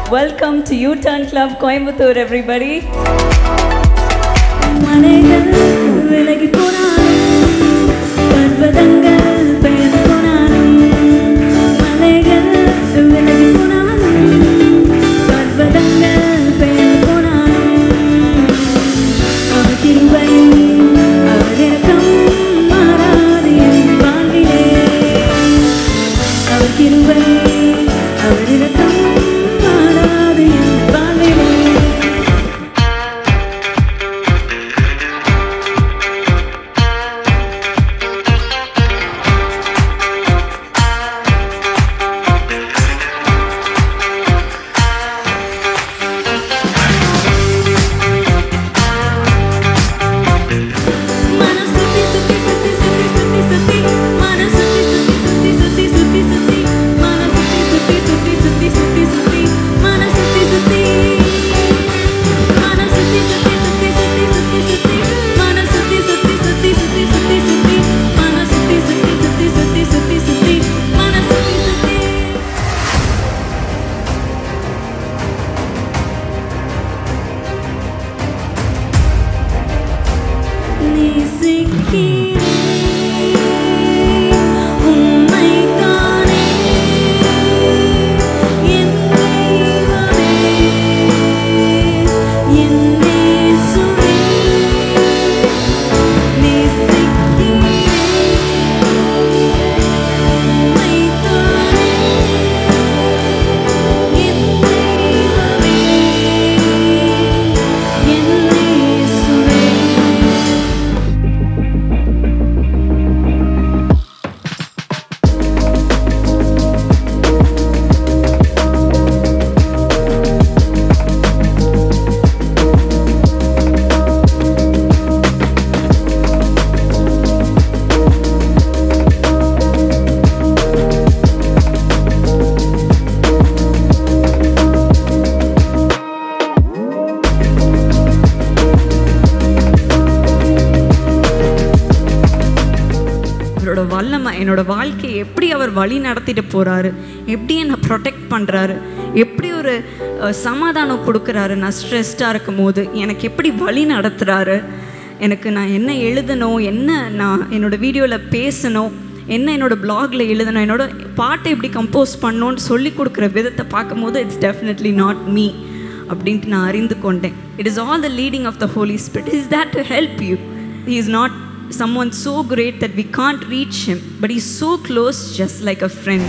Welcome to U Turn Club Coimbatore, everybody. மலைகள் விலகி போனாலும் பர்வதங்கள் பெயர்ந்து போனாலும் மலைகள் விலகி போனாலும் பர்வதங்கள் பெயர்ந்து போனாலும் அவர் கிருபை அவர் இரக்கம் மாறாது என் வாழ்விலே அவர் கிருபை அவர் இரக்கம் மாறாது என் வாழ்விலே மனசுத்தி சுத்தி சுத்தி சுத்தி சுத்தி சுத்தி மனசுத்தி சுத்தி சுத்தி சுத்தி சுத்தி சுத்தி மனசுத்தி சுத்தி சுத்தி சுத்தி சுத்தி சுத்தி மனசுத்தி சுத்தி மனசுத்தி சுத்தி சுத்தி சுத்தி சுத்தி சுத்தி மனசுத்தி சுத்தி சுத்தி சுத்தி சுத்தி சுத்தி மனசுத்தி சுத்தி சுத்தி சுத்தி சுத்தி சுத்தி மனசுத்தி சுத்தி நேசிக்கிறேன் உம்மைத்தானே என் தெய்வமே என் இயேசுவே நேசிக்கிறேன் உம்மைத்தானே என் தெய்வமே என் இயேசுவே அவரோட வல்லமை என்னோட வாழ்க்கையை எப்படி அவர் வழி நடத்திட்டு போகிறாரு எப்படி என்னை ப்ரொடெக்ட் பண்ணுறாரு எப்படி ஒரு அஹ், சமாதானம் கொடுக்குறாரு நான் ஸ்ட்ரெஸ்டாக இருக்கும் போது எனக்கு எப்படி வழி நடத்துகிறாரு எனக்கு நான் என்ன எழுதணும் என்ன நான் என்னோட வீடியோவில் பேசணும் என்ன என்னோட பிளாக்ல எழுதணும் என்னோட பாட்டை எப்படி கம்போஸ் பண்ணணும்னு சொல்லி கொடுக்குற விதத்தை பார்க்கும்போது இட்ஸ் டெஃபினெட்லி நாட் மீ அப்படின்ட்டு நான் அறிந்து கொண்டேன் it is all the leading of the holy spirit is that to help you he is not someone so great that we can't reach him but he's so close just like a friend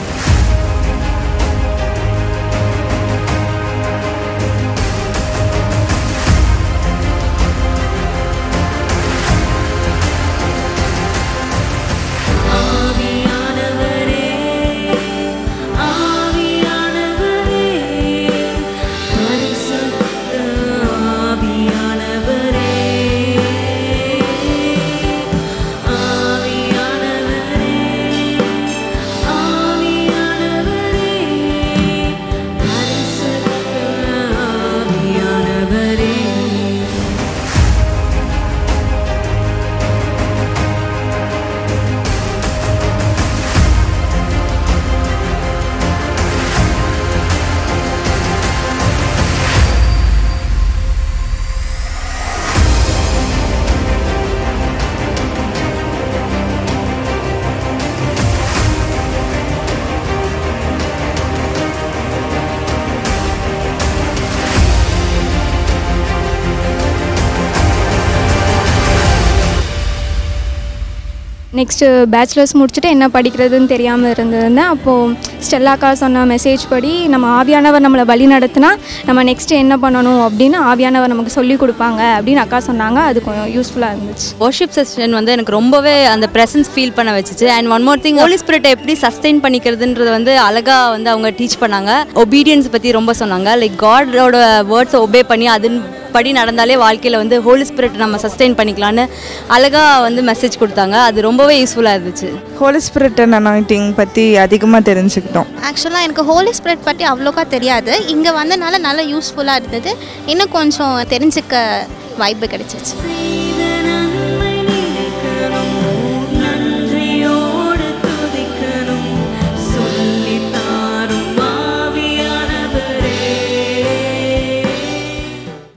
ஆவியானவரே ஆவியானவரே பரிசுத்த ஆவியானவரே ஆவியானவரே ஆவியானவரே பரிசுத்த ஆவியானவரே next bachelors முடிச்சுட்டு என்ன படிக்கிறதுன்னு தெரியாமல் இருந்திருந்தேன் அப்போது ஸ்டெல்லாக்கா சொன்ன மெசேஜ் படி நம்ம ஆவியானவர் நம்மளை வழி நடத்தினா நம்ம நெக்ஸ்ட்டு என்ன பண்ணணும் அப்படின்னு ஆவியானவர் நமக்கு சொல்லி கொடுப்பாங்க அப்படின்னு அக்கா சொன்னாங்க அது கொஞ்சம் யூஸ்ஃபுல்லாக இருந்துச்சு worship செஷன் வந்து எனக்கு ரொம்பவே அந்த ப்ரெசன்ஸ் ஃபீல் பண்ண வச்சுச்சு and one more thing holy ஸ்பிரிட்டை எப்படி சஸ்டெயின் பண்ணிக்கிறதுன்றது வந்து அழகாக வந்து அவங்க டீச் பண்ணாங்க ஒபீடியன்ஸ் பற்றி ரொம்ப சொன்னாங்க லைக் காடோட வேர்ட்ஸை ஒபே பண்ணி அதன் படி நடந்தாலே வாழ்க்கையில் வந்து ஹோலி ஸ்பிரிட் நம்ம சஸ்டெயின் பண்ணிக்கலான்னு அழகாக வந்து மெசேஜ் கொடுத்தாங்க அது ரொம்பவே யூஸ்ஃபுல்லாக இருந்துச்சு ஹோலி ஸ்பிரிட் அண்ட் அனாயிட்டிங் பற்றி அதிகமாக தெரிஞ்சுக்கிட்டோம் ஆக்சுவலாக எனக்கு ஹோலி ஸ்பிரிட் பற்றி அவ்வளோக்கா தெரியாது இங்கே வந்தனால நல்லா யூஸ்ஃபுல்லாக இருந்தது இன்னும் கொஞ்சம் தெரிஞ்சுக்க வாய்ப்பு கிடைச்சிச்சு செய்த